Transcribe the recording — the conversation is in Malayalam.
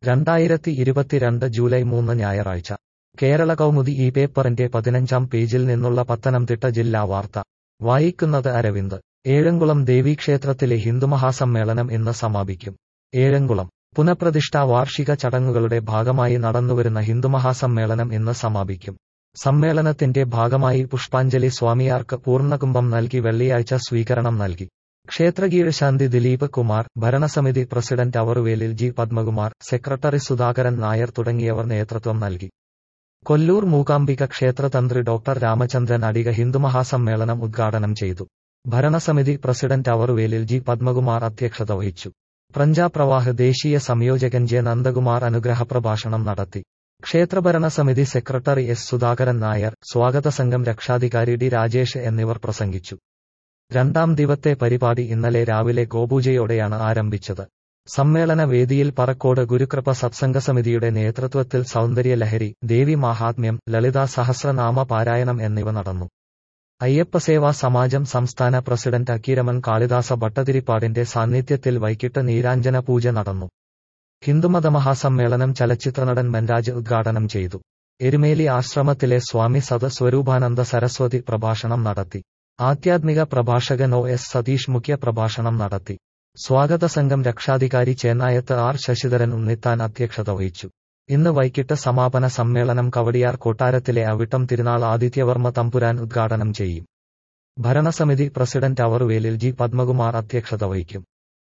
രണ്ടായിരത്തി ഇരുപത്തിരണ്ട് ജൂലൈ മൂന്ന് ഞായറാഴ്ച കേരള കൗമുദി ഈ പേപ്പറിന്റെ പതിനഞ്ചാം പേജിൽ നിന്നുള്ള പത്തനംതിട്ട ജില്ലാ വാർത്ത വായിക്കുന്നത് അരവിന്ദ് ഏഴംകുളം ദേവീക്ഷേത്രത്തിലെ ഹിന്ദുമഹാസമ്മേളനം ഇന്ന് സമാപിക്കും ഏഴംകുളം പുനഃപ്രതിഷ്ഠാ വാർഷിക ചടങ്ങുകളുടെ ഭാഗമായി നടന്നുവരുന്ന ഹിന്ദുമഹാസമ്മേളനം ഇന്ന് സമാപിക്കും സമ്മേളനത്തിന്റെ ഭാഗമായി പുഷ്പാഞ്ജലി സ്വാമിയാർക്ക് പൂർണ്ണകുംഭം നൽകി വെള്ളിയാഴ്ച സ്വീകരണം നൽകി ക്ഷേത്രകീഴശാന്തി ദിലീപ് കുമാർ ഭരണസമിതി president Avaruvelil G Padmakumar secretary Sudhakaran Nair തുടങ്ങിയവർ നേതൃത്വം നൽകി കൊല്ലൂർ മൂകാംബിക ക്ഷേത്രതന്ത്രി ഡോക്ടർ രാമചന്ദ്രൻ അടിക ഹിന്ദുമഹാസമ്മേളനം ഉദ്ഘാടനം ചെയ്തു ഭരണസമിതി പ്രസിഡന്റ് അവറുവേലിൽ ജി പത്മകുമാർ അധ്യക്ഷത വഹിച്ചു പ്രഞ്ചാപ്രവാഹ് ദേശീയ സംയോജകൻ ജെ നന്ദകുമാർ അനുഗ്രഹ പ്രഭാഷണം നടത്തി ക്ഷേത്രഭരണസമിതി സെക്രട്ടറി എസ് സുധാകരൻ നായർ സ്വാഗത സംഘം രക്ഷാധികാരി ഡി രാജേഷ് എന്നിവർ പ്രസംഗിച്ചു രണ്ടാം ദിവത്തെ പരിപാടി ഇന്നലെ രാവിലെ ഗോപൂജയോടെയാണ് ആരംഭിച്ചത് സമ്മേളന വേദിയിൽ പറക്കോട് ഗുരുകൃപ സത്സംഗസമിതിയുടെ നേതൃത്വത്തിൽ സൗന്ദര്യലഹരി ദേവി മാഹാത്മ്യം ലളിതാ സഹസ്രനാമ പാരായണം എന്നിവ നടന്നു അയ്യപ്പസേവാ സമാജം സംസ്ഥാന പ്രസിഡന്റ് അക്കീരമൻ കാളിദാസ ഭട്ടതിരിപ്പാടിന്റെ സാന്നിധ്യത്തിൽ വൈകിട്ട് നീരാഞ്ജന പൂജ നടന്നു ഹിന്ദുമത മഹാസമ്മേളനം ചലച്ചിത്രനടൻ മെൻരാജ് ഉദ്ഘാടനം ചെയ്തു എരുമേലി ആശ്രമത്തിലെ സ്വാമി സത് സ്വരൂപാനന്ദ സരസ്വതി പ്രഭാഷണം നടത്തി ആധ്യാത്മിക പ്രഭാഷകൻ ഒ എസ് സതീഷ് മുഖ്യ പ്രഭാഷണം നടത്തി സ്വാഗത സംഘം രക്ഷാധികാരി ചേന്നായത്ത് ആർ ശശിധരൻ ഉണ്ണിത്താൻ അധ്യക്ഷത വഹിച്ചു ഇന്ന് വൈകിട്ട് സമാപന സമ്മേളനം കവടിയാർ കൊട്ടാരത്തിലെ അവിട്ടം തിരുനാൾ ആദിത്യവർമ്മ തമ്പുരാൻ ഉദ്ഘാടനം ചെയ്യും ഭരണസമിതി പ്രസിഡന്റ് അവറുവേലിൽ ജി പത്മകുമാർ അധ്യക്ഷത വഹിക്കും